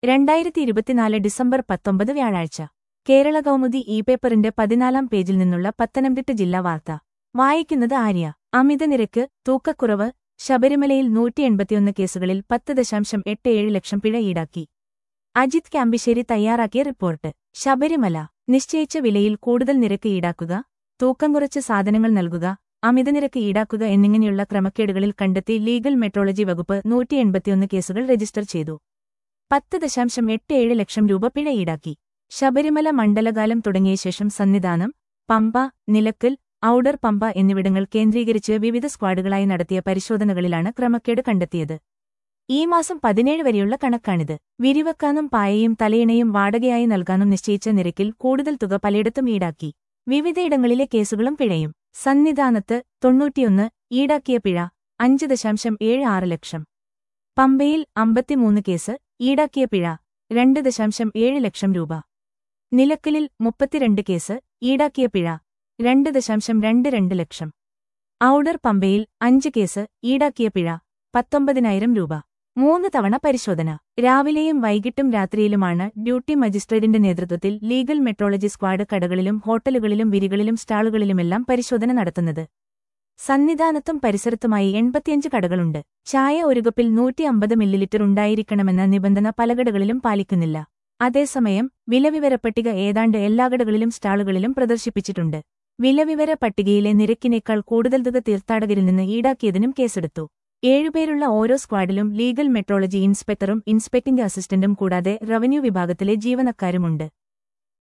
രണ്ടായിരത്തി ഇരുപത്തിനാല് ഡിസംബർ പത്തൊമ്പത് വ്യാഴാഴ്ച കേരള കൗമുദി ഇ പേപ്പറിന്റെ പതിനാലാം പേജിൽ നിന്നുള്ള പത്തനംതിട്ട ജില്ലാ വാർത്ത വായിക്കുന്നത് ആര്യ അമിത നിരക്ക് തൂക്കക്കുറവ് ശബരിമലയിൽ നൂറ്റി എൺപത്തിയൊന്ന് കേസുകളിൽ പത്ത് ദശാംശം എട്ട് ഏഴ് ലക്ഷം പിഴ ഈടാക്കി അജിത് ക്യാമ്പിശ്ശേരി തയ്യാറാക്കിയ റിപ്പോർട്ട് ശബരിമല നിശ്ചയിച്ച വിലയിൽ കൂടുതൽ നിരക്ക് ഈടാക്കുക തൂക്കം കുറച്ച് സാധനങ്ങൾ നൽകുക അമിതനിരക്ക് ഈടാക്കുക എന്നിങ്ങനെയുള്ള ക്രമക്കേടുകളിൽ കണ്ടെത്തി ലീഗൽ മെട്രോളജി വകുപ്പ് നൂറ്റി എൺപത്തിയൊന്ന് കേസുകൾ രജിസ്റ്റർ ചെയ്തു പത്ത് ദശാംശം എട്ട് ഏഴ് ലക്ഷം രൂപ പിഴ ഈടാക്കി ശബരിമല മണ്ഡലകാലം തുടങ്ങിയ ശേഷം സന്നിധാനം പമ്പ നിലക്കൽ ഔഡർ പമ്പ എന്നിവിടങ്ങൾ കേന്ദ്രീകരിച്ച് വിവിധ സ്ക്വാഡുകളായി നടത്തിയ പരിശോധനകളിലാണ് ക്രമക്കേട് കണ്ടെത്തിയത് ഈ മാസം പതിനേഴ് വരെയുള്ള കണക്കാണിത് വിരിവെക്കാനും പായയും തലയിണയും വാടകയായി നൽകാനും നിശ്ചയിച്ച നിരക്കിൽ കൂടുതൽ തുക പലയിടത്തും ഈടാക്കി വിവിധയിടങ്ങളിലെ കേസുകളും പിഴയും സന്നിധാനത്ത് തൊണ്ണൂറ്റിയൊന്ന് ഈടാക്കിയ പിഴ അഞ്ച് ദശാംശം ഏഴ് ആറ് ലക്ഷം പമ്പയിൽ അമ്പത്തിമൂന്ന് കേസ് ഈടാക്കിയ പിഴ രണ്ട് ദശാംശം ഏഴ് ലക്ഷം രൂപ നിലക്കലിൽ മുപ്പത്തിരണ്ട് കേസ് ഈടാക്കിയ പിഴ രണ്ട് ദശാംശം രണ്ട് രണ്ട് ലക്ഷം ഔഡർ പമ്പയിൽ അഞ്ച് കേസ് ഈടാക്കിയ പിഴ പത്തൊമ്പതിനായിരം രൂപ മൂന്ന് തവണ പരിശോധന രാവിലെയും വൈകിട്ടും രാത്രിയിലുമാണ് ഡ്യൂട്ടി മജിസ്ട്രേറ്റിന്റെ നേതൃത്വത്തിൽ ലീഗൽ മെട്രോളജി സ്ക്വാഡ് കടകളിലും ഹോട്ടലുകളിലും വിരികളിലും സ്റ്റാളുകളിലുമെല്ലാം പരിശോധന നടത്തുന്നത് സന്നിധാനത്തും പരിസരത്തുമായി എൺപത്തിയഞ്ച് കടകളുണ്ട് ചായ ഒരു കപ്പിൽ നൂറ്റി അമ്പത് മില്ലിലിറ്റർ ഉണ്ടായിരിക്കണമെന്ന നിബന്ധന പല കടകളിലും പാലിക്കുന്നില്ല അതേസമയം വിലവിവരപ്പട്ടിക ഏതാണ്ട് എല്ലാ കടകളിലും സ്റ്റാളുകളിലും പ്രദർശിപ്പിച്ചിട്ടുണ്ട് വിലവിവര പട്ടികയിലെ നിരക്കിനേക്കാൾ കൂടുതൽ തുക തീർത്ഥാടകരിൽ നിന്ന് ഈടാക്കിയതിനും കേസെടുത്തു ഏഴുപേരുള്ള ഓരോ സ്ക്വാഡിലും ലീഗൽ മെട്രോളജി ഇൻസ്പെക്ടറും ഇൻസ്പെക്ടിംഗ് അസിസ്റ്റന്റും കൂടാതെ റവന്യൂ വിഭാഗത്തിലെ ജീവനക്കാരുമുണ്ട്